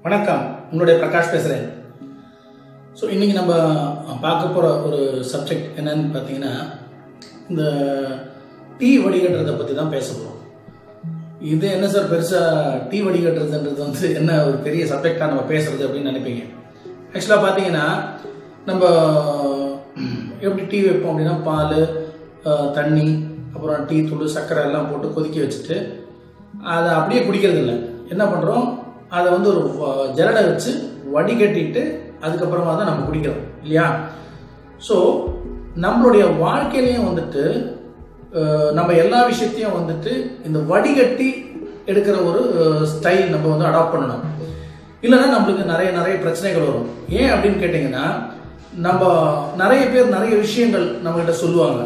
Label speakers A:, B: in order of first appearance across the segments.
A: வணக்கம் உங்களுடைய பிரகாஷ் பேசுகிறேன் ஸோ இன்றைக்கி நம்ம பார்க்க போகிற ஒரு சப்ஜெக்ட் என்னன்னு பார்த்தீங்கன்னா இந்த டீ வடிகட்டுறதை பற்றி தான் பேச போகிறோம் இது என்ன சார் பெருசாக டீ வடிகட்டுறதுன்றது வந்து என்ன ஒரு பெரிய சப்ஜெக்டாக நம்ம பேசுறது அப்படின்னு நினைப்பீங்க ஆக்சுவலாக பார்த்தீங்கன்னா நம்ம எப்படி டீ வைப்போம் அப்படின்னா பால் அஹ், தண்ணி அப்புறம் டீ தூள் சர்க்கரை எல்லாம் போட்டு கொதிக்க வச்சுட்டு அதை அப்படியே குடிக்கிறது இல்லை என்ன பண்ணுறோம் அதை வந்து ஒரு வ- ஜல்லடை வச்சு வடிகட்டிட்டு அதுக்கப்புறமா தான் நம்ம குடிக்கிறோம் இல்லையா ஸோ நம்மளுடைய வாழ்க்கையிலையும் வந்துட்டு அஹ், நம்ம எல்லா விஷயத்தையும் வந்துட்டு இந்த வடிகட்டி எடுக்கிற ஒரு ஸ்டைல் நம்ம வந்து அடாப்ட் பண்ணணும் இல்லைன்னா நம்மளுக்கு நிறைய நிறைய பிரச்சனைகள் வரும் ஏன் அப்படின்னு கேட்டிங்கன்னா நம்ம நிறைய பேர் நிறைய விஷயங்கள் நம்மகிட்ட சொல்லுவாங்க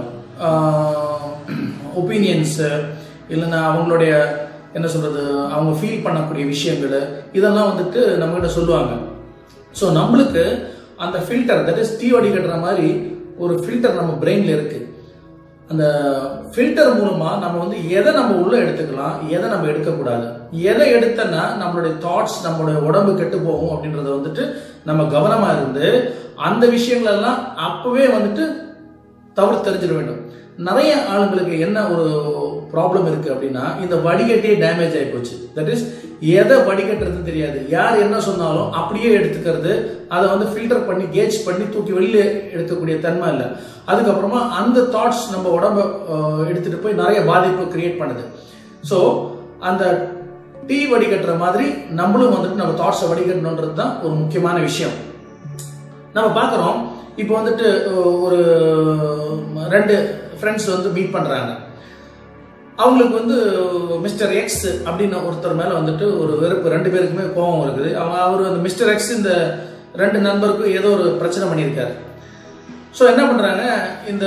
A: ஒப்பீனியன்ஸு இல்லைன்னா அவங்களுடைய என்ன சொல்கிறது அவங்க ஃபீல் பண்ணக்கூடிய விஷயங்கள் இதெல்லாம் வந்துட்டு நம்மகிட்ட சொல்லுவாங்க ஸோ நம்மளுக்கு அந்த ஃபில்டர் தட் இஸ் டீ வடிகட்டுற மாதிரி ஒரு ஃபில்டர் நம்ம பிரெயினில் இருக்குது அந்த ஃபில்டர் மூலமா நம்ம வந்து எதை நம்ம உள்ள எடுத்துக்கலாம் எதை நம்ம எடுக்கக்கூடாது எதை எடுத்தனா நம்மளுடைய தாட்ஸ் நம்மளுடைய உடம்பு கெட்டு போகும் அப்படின்றத வந்துட்டு நம்ம கவனமா இருந்து அந்த விஷயங்கள் எல்லாம் அப்பவே வந்துட்டு தவிர்த்து தெரிஞ்சிட வேண்டும் நிறைய ஆளுங்களுக்கு என்ன ஒரு ப்ராப்ளம் இருக்கு அப்படின்னா இந்த வடிகட்டியே டேமேஜ் ஆகி போச்சு தட் இஸ் எதை வடிகட்டுறது தெரியாது யார் என்ன சொன்னாலும் அப்படியே எடுத்துக்கிறது அதை வந்து ஃபில்டர் பண்ணி கேஜ் பண்ணி தூக்கி வெளியில எடுக்கக்கூடிய தன்மை இல்லை அதுக்கப்புறமா அந்த தாட்ஸ் நம்ம உடம்ப அஹ், எடுத்துட்டு போய் நிறைய பாதிப்பு கிரியேட் பண்ணுது ஸோ அந்த டீ வடிகட்டுற மாதிரி நம்மளும் வந்துட்டு நம்ம தாட்ஸை வடிகட்டணுன்றது தான் ஒரு முக்கியமான விஷயம் நம்ம பார்க்குறோம் இப்போ வந்துட்டு அஹ், ஒரு ரெண்டு ஃப்ரெண்ட்ஸ் வந்து மீட் பண்ணுறாங்க அவங்களுக்கு வந்து மிஸ்டர் எக்ஸ் அப்படின்னு ஒருத்தர் மேலே வந்துட்டு ஒரு வெறுப்பு ரெண்டு பேருக்குமே கோபம் இருக்குது அவங்க அவர் அந்த மிஸ்டர் எக்ஸ் இந்த ரெண்டு நண்பருக்கும் ஏதோ ஒரு பிரச்சனை பண்ணியிருக்காரு ஸோ என்ன பண்ணுறாங்க இந்த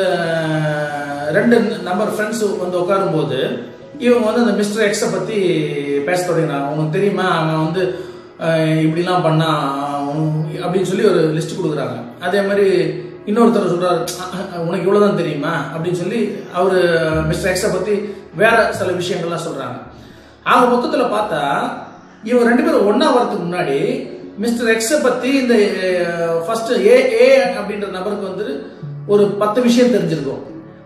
A: ரெண்டு நம்பர் ஃப்ரெண்ட்ஸ் வந்து உட்காரும்போது இவங்க வந்து அந்த மிஸ்டர் எக்ஸை பற்றி பேச தொடங்கினாங்க உங்களுக்கு தெரியுமா அவன் வந்து அஹ், இப்படிலாம் பண்ணா அவன் அப்படின்னு சொல்லி ஒரு லிஸ்ட் கொடுக்குறாங்க அதே மாதிரி இன்னொருத்தர் சொல்றாரு "அஹ், அஹ், உனக்கு இவ்வளோதான் தெரியுமா அப்படின்னு சொல்லி அவர் மிஸ்டர் எக்ஸை பற்றி வேற சில விஷயங்கள்லாம் சொல்கிறாங்க ஆக மொத்தத்தில் பார்த்தா இவங்க ரெண்டு பேரும் ஒன்றா வரதுக்கு முன்னாடி மிஸ்டர் எக்ஸை பற்றி இந்த ஃபர்ஸ்ட் ஏ ஏ அப்படின்ற நபருக்கு வந்து ஒரு பத்து விஷயம் தெரிஞ்சிருக்கும்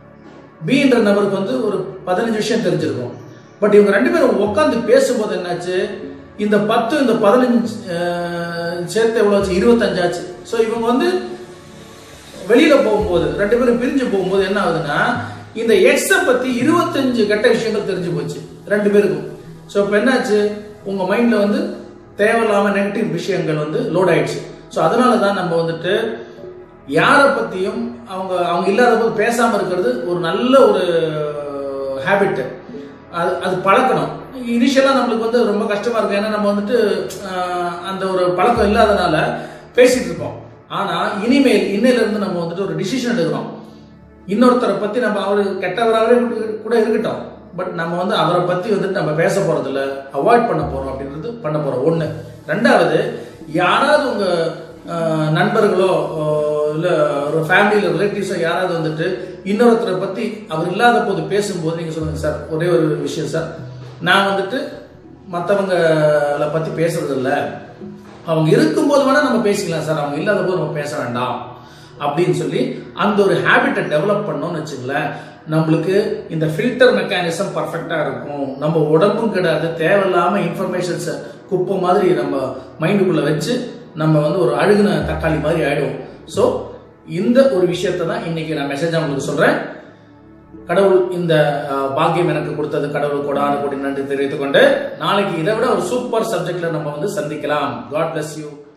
A: பின்ற நபருக்கு வந்து ஒரு பதினஞ்சு விஷயம் தெரிஞ்சிருக்கும் பட் இவங்க ரெண்டு பேரும் உட்காந்து பேசும்போது என்னாச்சு இந்த பத்து இந்த பதினஞ்சு அஹ், சேர்த்து எவ்வளோ ஆச்சு இருபத்தஞ்சாச்சு ஸோ இவங்க வந்து வெளியில போகும்போது ரெண்டு பேரும் பிரிஞ்சு போகும்போது என்ன ஆகுதுன்னா இந்த எக்ஸ பத்தி இருபத்தஞ்சு கெட்ட விஷயங்கள் தெரிஞ்சு போச்சு ரெண்டு பேருக்கும் ஸோ இப்போ என்னாச்சு உங்க மைண்ட்ல வந்து தேவையில்லாம நெகட்டிவ் விஷயங்கள் வந்து லோட் ஆயிடுச்சு ஸோ அதனால தான் நம்ம வந்துட்டு யாரை பத்தியும் அவங்க அவங்க இல்லாத போது பேசாம இருக்கிறது ஒரு நல்ல ஒரு ஹேபிட் அது அது பழக்கணும் இனிஷியலாக நம்மளுக்கு வந்து ரொம்ப கஷ்டமா இருக்கும் ஏன்னா நம்ம வந்துட்டு ஆஹ், அந்த ஒரு பழக்கம் இல்லாதனால பேசிட்டு இருப்போம் ஆனா இனிமேல் இன்னையில இருந்து நம்ம வந்துட்டு ஒரு டிசிஷன் எடுக்கிறோம் இன்னொருத்தரை பத்தி நம்ம அவரு கெட்டவராகவே கூட இருக்கட்டும் பட் நம்ம வந்து அவரை பத்தி வந்துட்டு நம்ம பேச போறது இல்ல அவாய்ட் பண்ண போறோம் அப்படின்றது பண்ண போறோம் ஒண்ணு ரெண்டாவது யாராவது உங்க ஆஹ், நண்பர்களோ ஆஹ், இல்ல ஒரு ஃபேமிலியில ரிலேட்டிவ்ஸோ யாராவது வந்துட்டு இன்னொருத்தரை பத்தி அவர் இல்லாத போது பேசும்போது நீங்க சொல்லுங்க சார் ஒரே ஒரு விஷயம் சார் நான் வந்துட்டு மற்றவங்களை பத்தி பேசுறது இல்ல அவங்க இருக்கும்போது வேணா நம்ம பேசிக்கலாம் சார் அவங்க இல்லாத போது நம்ம பேச வேண்டாம் அப்படின்னு சொல்லி அந்த ஒரு ஹேபிட்டை டெவலப் பண்ணோம்னு வச்சுங்களேன் நம்மளுக்கு இந்த ஃபில்டர் மெக்கானிசம் பர்ஃபெக்டாக இருக்கும் நம்ம உடம்பும் கிடையாது தேவையில்லாம இன்ஃபர்மேஷன்ஸை குப்பை மாதிரி நம்ம மைண்டுக்குள்ள வச்சு நம்ம வந்து ஒரு அழுகுன தக்காளி மாதிரி ஆயிடுவோம் ஸோ இந்த ஒரு விஷயத்தை தான் இன்னைக்கு நான் மெசேஜாக உங்களுக்கு சொல்றேன் கடவுள் இந்த அஹ், பாக்கியம் எனக்கு கொடுத்தது கடவுள் கொடான கொடி நன்றி தெரிவித்துக் கொண்டு நாளைக்கு இதை விட ஒரு சூப்பர் சப்ஜெக்ட்ல நம்ம வந்து சந்திக்கலாம் காட் bless யூ